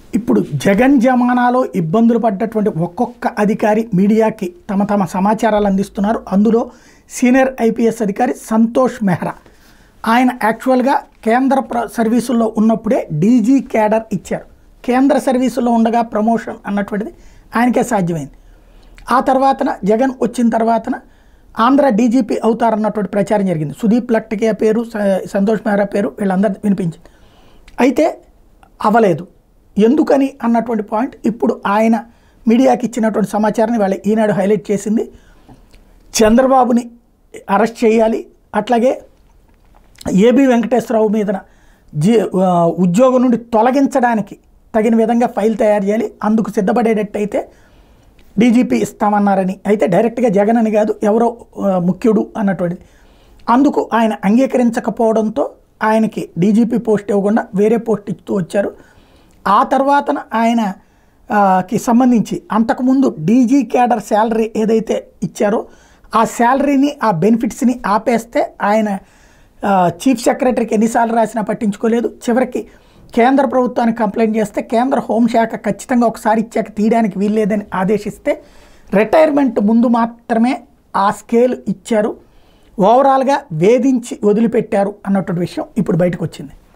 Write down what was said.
ఇప్పుడు జగన్ జమానాలో ఇబ్బందులు పడ్డటువంటి ఒక్కొక్క అధికారి మీడియాకి తమ తమ సమాచారాలు అందిస్తున్నారు అందులో సీనియర్ ఐపీఎస్ అధికారి సంతోష్ మెహ్రా ఆయన యాక్చువల్గా కేంద్ర ప్ర సర్వీసుల్లో ఉన్నప్పుడే డీజీ క్యాడర్ ఇచ్చారు కేంద్ర సర్వీసుల్లో ఉండగా ప్రమోషన్ అన్నటువంటిది ఆయనకే సాధ్యమైంది ఆ తర్వాతన జగన్ వచ్చిన తర్వాతన ఆంధ్ర డీజీపీ అవుతారన్నటువంటి ప్రచారం జరిగింది సుదీప్ లక్టికే పేరు స- సంతోష్ మెహ్రా పేరు వీళ్ళందరూ వినిపించింది అయితే అవ్వలేదు ఎందుకని అన్నటువంటి పాయింట్ ఇప్పుడు ఆయన మీడియాకి ఇచ్చినటువంటి సమాచారాన్ని వాళ్ళ ఈనాడు హైలైట్ చేసింది చంద్రబాబుని అరెస్ట్ చేయాలి అట్లాగే ఏబి వెంకటేశ్వరరావు మీదన జీ ఆ, ఉద్యోగం నుండి తొలగించడానికి తగిన విధంగా ఫైల్ తయారు చేయాలి అందుకు సిద్ధపడేటట్టయితే డీజీపీ ఇస్తామన్నారని అయితే డైరెక్ట్గా జగన్ అని కాదు ఎవరో ఆ, ముఖ్యుడు అన్నటువంటిది అందుకు ఆయన అంగీకరించకపోవడంతో ఆయనకి డీజీపీ పోస్ట్ ఇవ్వకుండా వేరే పోస్ట్ ఇస్తూ వచ్చారు ఆ తర్వాతన ఆయన ఆ, కి సంబంధించి అంతకుముందు డీజీ క్యాడర్ శాలరీ ఏదైతే ఇచ్చారో ఆ శాలరీని ఆ బెనిఫిట్స్ని ఆపేస్తే ఆయన ఆ, చీఫ్ సెక్రటరీకి ఎన్నిసార్లు రాసినా పట్టించుకోలేదు చివరికి కేంద్ర ప్రభుత్వానికి కంప్లైంట్ చేస్తే కేంద్ర హోంశాఖ ఖచ్చితంగా ఒకసారి ఇచ్చాక తీయడానికి వీల్లేదని ఆదేశిస్తే రిటైర్మెంట్ ముందు మాత్రమే ఆ స్కేల్ ఇచ్చారు ఓవరాల్గా వేధించి వదిలిపెట్టారు అన్నటువంటి విషయం ఇప్పుడు బయటకు వచ్చింది